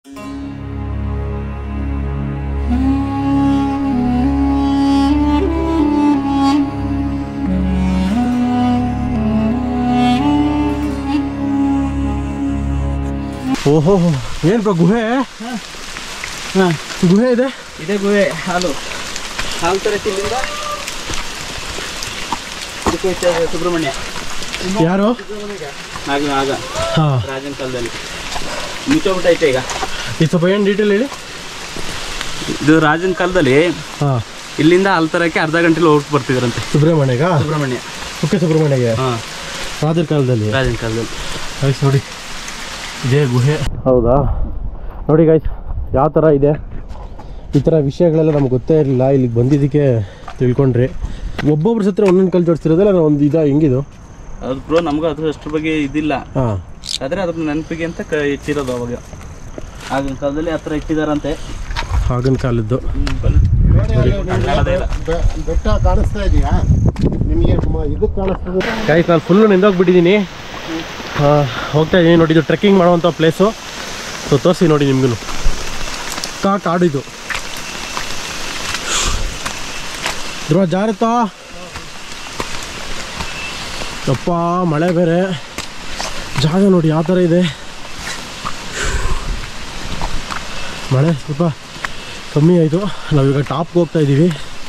ಓಹೋ ಏನು ಬ್ರೋ ಗುಹೆ ಹಾಂ ಗುಹೆ ಇದೆ ಇದೇ ಗುಹೆ ಹಾಲು ಹಾಲು ತರಕ್ಕೆ ಇಲ್ಲಿಂದ ಇದಕ್ಕೆ ಹೋಗ್ತಾ ಸುಬ್ರಹ್ಮಣ್ಯ ಯಾರು ಆಗ ಆಗ ಹಾಂ ರಾಜನ ಕಾಲದಲ್ಲಿ ಮುಚ್ಚೋಗ್ಬಿಟ್ಟೈತೆ ಈಗ ಇದು ಸ್ವಲ್ಪ ಏನು ಡೀಟೇಲ್ ಹೇಳಿ ಇದು ರಾಜನ ಕಾಲದಲ್ಲಿ ಹಾಂ ಇಲ್ಲಿಂದ ಹಾಲು ತರಕ್ಕೆ ಅರ್ಧ ಗಂಟೆಲಿ ಹೋಗಿ ಬರ್ತಿದ್ರಂತೆ ಸುಬ್ರಹ್ಮಣ್ಯಗ ಸುಬ್ರಹ್ಮಣ್ಯ ಓಕೆ ಸುಬ್ರಹ್ಮಣ್ಯಗೆ ಹಾಂ ರಾಜರ ಕಾಲದಲ್ಲಿ ರಾಜನ ಕಾಲದಲ್ಲಿ ಗೈಸ್ ನೋಡಿ ಇದೇ ಗುಹೆ ಹೌದಾ ನೋಡಿ ಗೈಸ್ ಯಾವ ಥರ ಇದೆ ಈ ಥರ ವಿಷಯಗಳೆಲ್ಲ ನಮ್ಗೆ ಗೊತ್ತೇ ಇರಲಿಲ್ಲ ಇಲ್ಲಿಗೆ ಬಂದಿದ್ದಕ್ಕೆ ತಿಳ್ಕೊಂಡ್ರಿ ಒಬ್ಬೊಬ್ರ ಸತ್ರ ಒಂದೊಂದು ಕಲ್ ಜೋಡಿಸಿರೋದಲ್ಲ ಒಂದು ಇದ ಹೆಂಗಿದು ಅದು ಬ್ರೋ ನಮಗೂ ಅದ್ರ ಅಷ್ಟ್ರ ಬಗ್ಗೆ ಇದಿಲ್ಲ ಹಾಂ ಆದರೆ ಅದ್ರ ನೆನಪಿಗೆ ಅಂತ ಕ ಇಟ್ಟಿರೋದು ಅವಾಗ ಆಗಿನ ಕಾಲದಲ್ಲಿ ಆ ಥರ ಇಟ್ಟಿದಾರಂತೆ ಆಗಿನ ಕಾಲದ್ದು ಕಾಣೋದೇ ಇಲ್ಲ. ಬೆ- ಬೆಟ್ಟ ಕಾಣಿಸ್ತಾ ಇದೆಯಾ ನಿಮಗೆ ಮ- ಇದು ಕಾಣಿಸ್ತದೆ ಗೈಸ್ ನಾನು ಫುಲ್ಲು ನಿಂದೋಗ್ಬಿಟ್ಟಿದ್ದೀನಿ ಹೋಗ್ತಾ ಇದ್ದೀನಿ ನೋಡಿ ಇದು ಟ್ರೆಕ್ಕಿಂಗ್ ಮಾಡುವಂಥ ಪ್ಲೇಸು ಸೊ ತೋರಿಸಿ ನೋಡಿ ನಿಮ್ಗೂ ಕಾ ಕಾಡು ಇದು ಧ್ರುವ ಜಾರುತ್ತಾ ಅಪ್ಪ ಮಳೆ ಬೇರೆ ಜಾಗ ನೋಡಿ ಯಾವ ಥರ ಇದೆ ಮಳೆ ಸ್ವಲ್ಪ ಕಮ್ಮಿ ಆಯಿತು ನಾವೀಗ ಟಾಪ್ಗೆ ಹೋಗ್ತಾ ಇದ್ದೀವಿ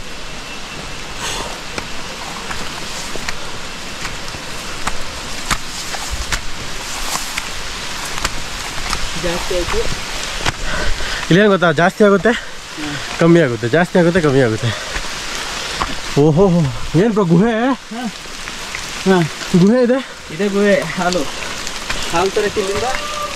ಜಾಸ್ತಿ ಆಯಿತು ಇಲ್ಲೇನು ಗೊತ್ತಾ ಜಾಸ್ತಿ ಆಗುತ್ತೆ ಕಮ್ಮಿ ಆಗುತ್ತೆ ಜಾಸ್ತಿ ಆಗುತ್ತೆ ಕಮ್ಮಿ ಆಗುತ್ತೆ ಓಹೋ ಏನು ಬ್ರೋ ಗುಹೆ ಹಾಂ ಗುಹೆ ಇದೆ ಇದೇ ಗುಹೆ ಹಾಲು ಹಾಲು ತರಕ್ಕೆ ಇಲ್ಲಿಂದ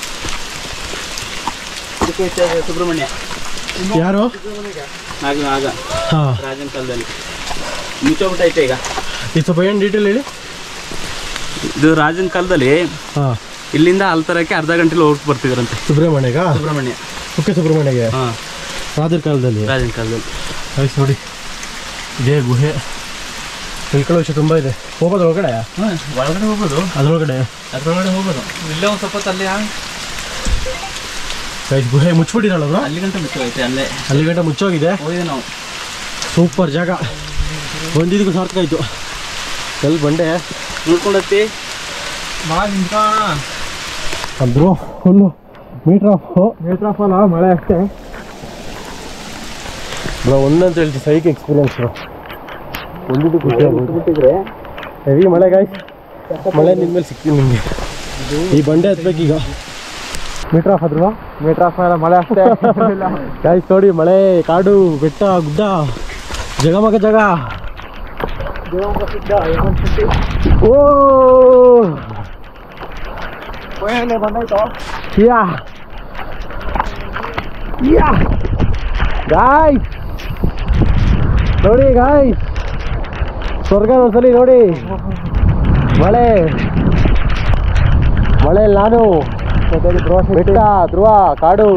ಇದಕ್ಕೆ ಹೋಗ್ತಾ ಸುಬ್ರಹ್ಮಣ್ಯ ಯಾರು ಆಗ ಆಗ ಹಾಂ ರಾಜನ ಕಾಲದಲ್ಲಿ ಮುಚ್ಚೋಗ್ಬಿಟ್ಟೈತೆ ಈಗ ಇದು ಸ್ವಲ್ಪ ಏನು ಡೀಟೇಲ್ ಹೇಳಿ ಇದು ರಾಜನ ಕಾಲದಲ್ಲಿ ಹಾಂ ಇಲ್ಲಿಂದ ಹಾಲು ತರಕ್ಕೆ ಅರ್ಧ ಗಂಟೆಲಿ ಹೋಗಿ ಬರ್ತಿದ್ರಂತೆ ಸುಬ್ರಹ್ಮಣ್ಯಗ ಸುಬ್ರಹ್ಮಣ್ಯ ಓಕೆ ಸುಬ್ರಹ್ಮಣ್ಯಗೆ ಹಾಂ ರಾಜರ ಕಾಲದಲ್ಲಿ ರಾಜನ ಕಾಲದಲ್ಲಿ ಆಯ್ತು ನೋಡಿ ಇದೇ ಗುಹೆ ತಿಳ್ಕೊಳ್ಳೋ ವಿಷಯ ತುಂಬ ಇದೆ ಹೋಗೋದು ಒಳಗಡೆ ಹಾಂ ಒಳಗಡೆ ಹೋಗೋದು ಅದ್ರೊಳಗಡೆ ಅದ್ರೊಳಗಡೆ ಹೋಗೋದು ಇಲ್ಲೇ ಒಂದು ಸ್ವಲ್ಪ ಅಲ್ಲಿ ಗೈಸ್ ಗುಹೆ ಮುಚ್ಚಿಬಿಟ್ಟಿರಲ್ಲ ಬ್ರೋ ಅಲ್ಲಿ ಗಂಟೆ ಮುಚ್ಚೋಗೈತೆ ಅಲ್ಲೇ ಅಲ್ಲಿ ಗಂಟೆ ಮುಚ್ಚೋಗಿದೆ ಹೋಗಿದೆ ನಾವು ಸೂಪರ್ ಜಾಗ ಬಂದಿದ್ದಕ್ಕೂ ಸಾರ್ಥಕ ಆಯಿತು ಎಲ್ಲಿ ಬಂಡೆ ನೋಡ್ಕೊಂಡತ್ತಿ ಅಂದ್ರು full meter off meter off ಅಲ್ಲ ಮಳೆ ಅಷ್ಟೇ ಬ್ರೋ ಒಂದಂತ ಹೇಳ್ತಿ ಸೈಕ್ ಎಕ್ಸ್ಪೀರಿಯನ್ಸ್ ಒಂದಿದ್ದು ಖುಷಿ ಆಗ್ಬಿಟ್ಟಿದ್ರೆ ಹೆವಿ ಮಳೆ ಗಾಯ್ಸ್ ಮಳೆ ನಿನ್ಮೇಲೆ ಸಿಗ್ತೀನಿ ನಿಮಗೆ ಈ ಬಂಡೆ ಹತ್ಬೇಕು ಈಗ ಮೀಟ್ರ್ ಆಫ್ ಆದ್ರೂ ಮೀಟ್ರ್ ಆಫ್ ಅಲ್ಲ ಮಳೆ ಅಷ್ಟೇ ಗಾಯ್ಸ್ ನೋಡಿ ಮಳೆ ಕಾಡು ಬೆಟ್ಟ ಗುಡ್ಡ ಜಗಮಗ ಜಗ ಓ ಯಾ ಯಾ ಗಾಯ್ಸ್ ನೋಡಿ ಗಾಯ್ಸ್ ಸ್ವರ್ಗ ಒಂದ್ಸಲಿ ನೋಡಿ ಮಳೆ ಮಳೆ ನಾನು ಬೆಟ್ಟ ಧ್ರುವ ಕಾಡು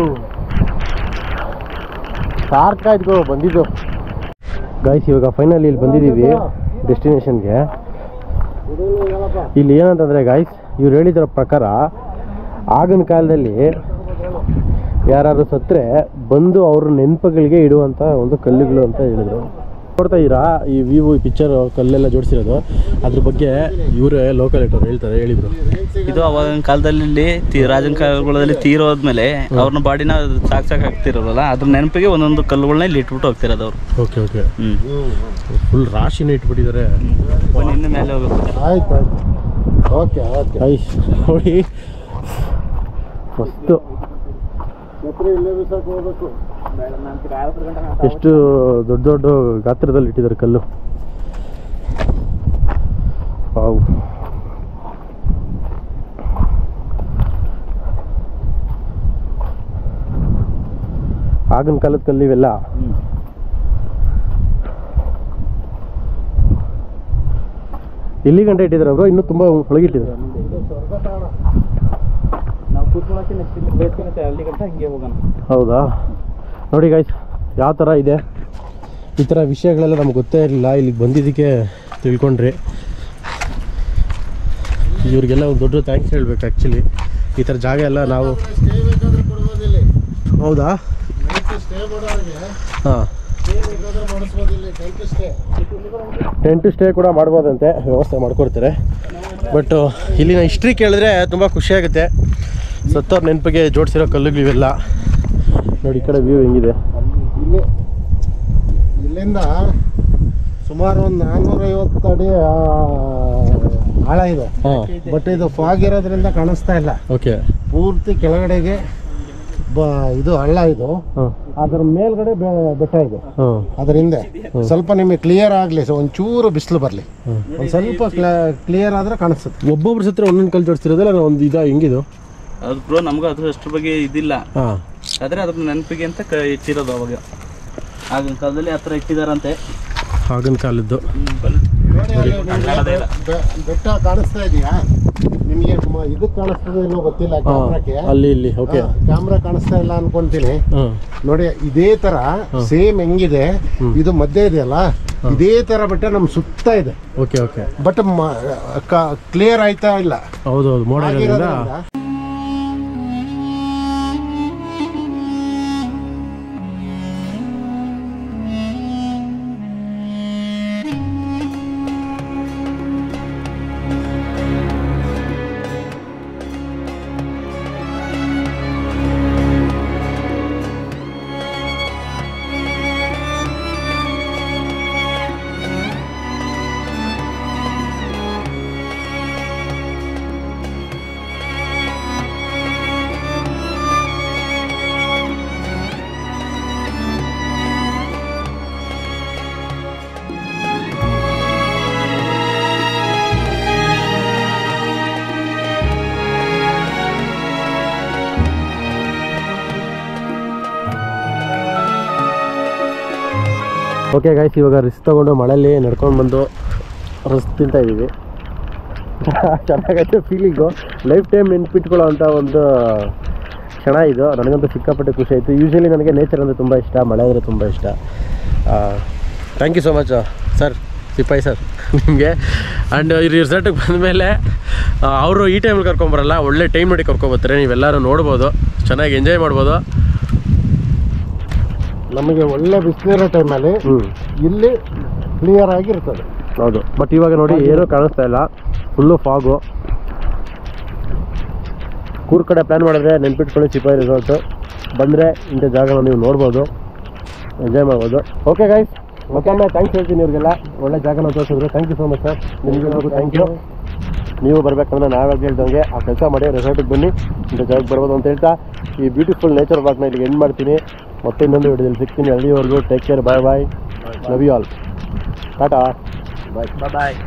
ಸಾರ್ಕ ಇದ್ಕೋ ಬಂದಿದ್ದು ಗಾಯ್ಸ್ ಇವಾಗ ಫೈನಲ್ ಇಲ್ಲಿ ಬಂದಿದ್ದೀವಿ ಡೆಸ್ಟಿನೇಷನ್ಗೆ ಇಲ್ಲಿ ಏನಂತಂದರೆ ಗಾಯ್ಸ್ ಇವ್ರು ಹೇಳಿದ್ರ ಪ್ರಕಾರ ಆಗಿನ ಕಾಲದಲ್ಲಿ ಯಾರು ಸತ್ತರೆ ಬಂದು ಅವ್ರ ನೆನಪುಗಳಿಗೆ ಇಡುವಂಥ ಒಂದು ಕಲ್ಲುಗಳು ಅಂತ ಹೇಳಿದ್ರು ನೋಡ್ತಾ ಇದ್ದೀರಾ ಈ ವಿವು ಈ ಪಿಕ್ಚರ್ ಕಲ್ಲೆಲ್ಲ ಜೋಡಿಸಿರೋದು ಅದ್ರ ಬಗ್ಗೆ ಇವರೇ ಲೋಕಲ್ ಇಟ್ಟವ್ರು ಹೇಳ್ತಾರೆ ಹೇಳಿದ್ರು ಇದು ಅವಾಗಿನ ಕಾಲದಲ್ಲಿ ತಿ- ರಾಜನ ಕಾಲಗಳಲ್ಲಿ ತೀರೋದ್ಮೇಲೆ ಅವ್ರನ್ನ ಬಾಡಿನ ಸಾಕ್ ಸಾಕ್ ಹಾಕ್ತಿರೋಲ್ಲ ಅದ್ರ ನೆನಪಿಗೆ ಒಂದೊಂದು ಕಲ್ಲುಗಳನ್ನ ಇಲ್ಲಿ ಇಟ್ಬಿಟ್ಟು ಹೋಗ್ತಿರೋದು ಅವರು ಓಕೆ ಓಕೆ ಹ್ಮ್ ಫುಲ್ ರಾಶಿನೇ ಇಟ್ಬಿಟ್ಟಿದ್ದಾರೆ ಬನ್ನಿ ಇನ್ನು ಮೇಲೆ ಹೋಗ್ಬೇಕು ಆಯ್ತು ಆಯ್ತು ಓಕೆ ಓಕೆ ಐಸ್ ನೋಡಿ ಮಸ್ತು ಎತ್ತರ ಇಲ್ಲೇ ಬಿಸಾಕ್ ಹೋಗ್ಬೇಕು ಎಷ್ಟು ದೊಡ್ಡ ದೊಡ್ಡ ಗಾತ್ರದಲ್ಲಿ ಇಟ್ಟಿದ್ದಾರೆ ಕಲ್ಲು ವಾವ್ ಆಗಿನ ಕಾಲದ ಕಲ್ಲು ಇವೆಲ್ಲ ಹ್ಮ್. ಇಲ್ಲಿ ಗಂಟೆ ಇಟ್ಟಿದ್ದಾರೆ ಅವರು ಇನ್ನೂ ತುಂಬ ಒಳಗಿಟ್ಟಿದ್ದಾರೆ ನಾವು ಕೂತ್ಕೊಳ್ಳೋಕೆ ನೆಕ್ಸ್ಟ್ ಬೇಸಿಗೆ ಅಲ್ಲಿ ಗಂಟ ಹಿಂಗೆ ಹೋಗೋಣ ಹೌದಾ ನೋಡಿ ಗಾಯ್ಸ್ ಯಾವ ಥರ ಇದೆ ಈ ಥರ ವಿಷಯಗಳೆಲ್ಲ ನಮ್ಗೆ ಗೊತ್ತೇ ಇರಲಿಲ್ಲ ಇಲ್ಲಿಗೆ ಬಂದಿದ್ದಕ್ಕೆ ತಿಳ್ಕೊಂಡ್ರಿ ಇವ್ರಿಗೆಲ್ಲ ಒಂದು ದೊಡ್ಡ ಥ್ಯಾಂಕ್ಸ್ ಹೇಳ್ಬೇಕು ಆ್ಯಕ್ಚುಲಿ ಈ ಥರ ಜಾಗ ಎಲ್ಲ ನಾವು ಸ್ಟೇ ಬೇಕಾದ್ರೆ ಕೊಡ್ಬೋದು ಇಲ್ಲಿ ಹೌದಾ ಸ್ಟೇ ಮಾಡೋರಿಗೆ ಹಾಂ ಏನು ಬೇಕಾದ್ರೂ ಮಾಡಿಸ್ಬೋದು ಇಲ್ಲಿ ಟೆಂಟ್ ಸ್ಟೇ ಟೆಂಟ್ ಸ್ಟೇ ಕೂಡ ಮಾಡ್ಬೋದಂತೆ ವ್ಯವಸ್ಥೆ ಮಾಡ್ಕೊಡ್ತಾರೆ ಬಟ್ ಇಲ್ಲಿನ ಹಿಸ್ಟ್ರಿ ಕೇಳಿದ್ರೆ ತುಂಬ ಖುಷಿಯಾಗುತ್ತೆ ಸತ್ತವ್ರ ನೆನಪಿಗೆ ಜೋಡಿಸಿರೋ ಕಲ್ಲುಗಳು ಇವೆಲ್ಲ ನೋಡಿ ಈ ಕಡೆ ವ್ಯೂ ಹೆಂಗಿದೆ ಇಲ್ಲಿ ಇಲ್ಲಿಂದ ಸುಮಾರು ಒಂದು ನಾನ್ನೂರೈವತ್ತು ಅಡಿ ಆ, ಆಳ ಇದೆ ಹಾಂ ಬಟ್ ಇದು ಫಾಗ್ ಇರೋದ್ರಿಂದ ಕಾಣಿಸ್ತಾ ಇಲ್ಲ ಓಕೆ ಪೂರ್ತಿ ಕೆಳಗಡೆಗೆ ಬ ಇದು ಹಳ್ಳ ಇದು ಹಾಂ ಅದ್ರ ಮೇಲ್ಗಡೆ ಬೆ- ಬೆಟ್ಟ ಇದೆ ಹಾಂ ಅದ್ರ ಹಿಂದೆ ಸ್ವಲ್ಪ ನಿಮಗೆ ಕ್ಲಿಯರ್ ಆಗಲಿ ಸೊ ಒಂಚೂರು ಬಿಸಿಲು ಬರಲಿ ಹಾಂ ಒಂದು ಸ್ವಲ್ಪ ಕ್ಲಿಯರ್ ಆದರೆ ಕಾಣಿಸುತ್ತೆ ಒಬ್ಬೊಬ್ರ ಸತ್ರ ಒಂದೊಂದು ಕಲ್ಲು ಜೋಡಿಸಿರೋದಲ್ಲ ಒಂದು ಇದಾ ಹೆಂಗಿದು ಅದು ಬ್ರೋ ನಮಗೂ ಅದ್ರ ಅಷ್ಟ್ರ ಬಗ್ಗೆ ಇದಿಲ್ಲ ಹಾಂ ಆದ್ರೆ ಅದ್ರ ನೆನಪಿಗೆ ಅಂತ ಕ ಇಟ್ಟಿರೋದು ಅವಾಗ ಆಗಿನ ಕಾಲದಲ್ಲಿ ಹತ್ರ ಇಟ್ಟಿದಾರಂತೆ ಆಗಿನ ಕಾಲದ್ದು ನೋಡಿ ಅಲ್ಲಿ ನಿಮ್ಗೆ ಕಾಣೋದೇ ಇಲ್ಲ. ಬೆ- ಬೆಟ್ಟ ಕಾಣಿಸ್ತಾ ಇದೆಯಾ ನಿಮಗೆ ಇದು ಕಾಣಿಸ್ತದೆ ಇನ್ನೂ ಗೊತ್ತಿಲ್ಲ ಕ್ಯಾಮ್ರಾಕ್ಕೆ ಅಲ್ಲಿ ಇಲ್ಲಿ ಓಕೆ ಕ್ಯಾಮ್ರಾ ಕಾಣಿಸ್ತಾ ಇಲ್ಲ ಅನ್ಕೊಂತೀನಿ ಹಾಂ ನೋಡಿ ಇದೇ ತರ ಸೇಮ್ ಹೆಂಗಿದೆ ಇದು ಮಧ್ಯೆ ಇದೆಯಲ್ಲ ಇದೇ ತರ ಬೆಟ್ಟ ನಮ್ ಸುತ್ತ ಇದೆ ಓಕೆ ಓಕೆ ಬಟ್ ಕ್ಲಿಯರ್ ಆಯ್ತಾ ಇಲ್ಲ ಹೌದು ಹೌದು ಮೋಡ ಇರೋದ್ರಿಂದ ಆಗಿರೋದ್ರಿಂದ ಓಕೆ ಗಾಯ್ಸ್ ಇವಾಗ ರಿಸ್ಕ್ ತೊಗೊಂಡು ಮಳೆಯಲ್ಲಿ ನಡ್ಕೊಂಡು ಬಂದು ರಸ್ ತಿಂತಾ ಇದ್ದೀವಿ ಚೆನ್ನಾಗೈತೆ ಫೀಲಿಂಗು ಲೈಫ್ ಟೈಮ್ ನೆನ್ಪಿಟ್ಕೊಳ್ಳೋ ಅಂಥ ಒಂದು ಕ್ಷಣ ಇದು ನನಗಂತೂ ಸಿಕ್ಕಾಪಟ್ಟೆ ಖುಷಿ ಆಯಿತು ಯೂಶ್ವಲಿ ನನಗೆ ನೇಚರ್ ಅಂದರೆ ತುಂಬ ಇಷ್ಟ ಮಳೆ ಅಂದರೆ ತುಂಬ ಇಷ್ಟ thank you so much sir ಸಿಪಾಯಿ ಸರ್ ನಿಮಗೆ ಆ್ಯಂಡ್ ಈ ರಿಸಾರ್ಟಿಗೆ ಬಂದಮೇಲೆ ಅವರು ಈ ಟೈಮಲ್ಲಿ ಕರ್ಕೊಂಬರಲ್ಲ ಒಳ್ಳೆ ಟೈಮ್ ನೋಡಿ ಕರ್ಕೊಬರ್ತಾರೆ ನೀವೆಲ್ಲರೂ ನೋಡ್ಬೋದು ಚೆನ್ನಾಗಿ ಎಂಜಾಯ್ ಮಾಡ್ಬೋದು ನಮಗೆ ಒಳ್ಳೆ ಬಿಸಿಲಿರೋ ಟೈಮಲ್ಲಿ ಹ್ಞೂ ಇಲ್ಲಿ ಕ್ಲಿಯರ್ ಆಗಿರ್ತದೆ ಹೌದು ಬಟ್ ಇವಾಗ ನೋಡಿ ಏನೂ ಕಾಣಿಸ್ತಾ ಇಲ್ಲ ಫುಲ್ಲು ಫಾಗು ಕೂರ್ ಕಡೆ ಪ್ಲ್ಯಾನ್ ಮಾಡಿದ್ರೆ ನೆನ್ಪಿಟ್ಕೊಳ್ಳಿ ಚಿಪಾಯಿ ರಿಸಾರ್ಟು ಬಂದರೆ ಇಂಥ ಜಾಗನ ನೀವು ನೋಡ್ಬೋದು ಎಂಜಾಯ್ ಮಾಡ್ಬೋದು ಓಕೆ ಗೈಸ್ ಮತ್ತೊಮ್ಮೆ ಥ್ಯಾಂಕ್ಸ್ ಹೇಳ್ತೀನಿ ಇವ್ರಿಗೆಲ್ಲ ಒಳ್ಳೆ ಜಾಗನ ತೋರಿಸಿದ್ರು thank you so much sir ನಿಮಗೆಲ್ಲರಿಗೂ ಥ್ಯಾಂಕ್ ಯು ನೀವು ಬರ್ಬೇಕಂದ್ರೆ ನಾವಾಗ ಹೇಳ್ದಂಗೆ ಆ ಕೆಲಸ ಮಾಡಿ ರೆಸಾರ್ಟಿಗೆ ಬನ್ನಿ ಇಂಥ ಜಾಗಕ್ಕೆ ಬರ್ಬೋದು ಅಂತ ಹೇಳ್ತಾ ಈ ಬ್ಯೂಟಿಫುಲ್ ನೇಚರ್ ಬಾಗ್ನ ಇಲ್ಲಿಗೆ ಎಂಡ್ ಮಾಡ್ತೀನಿ ಮತ್ತೆ ಇನ್ನೊಂದು ವಿಡಿಯೋದಲ್ಲಿ ಸಿಗ್ತೀನಿ ಅಲ್ಲಿವರೆಗೂ take care bye bye love you all tata bye bye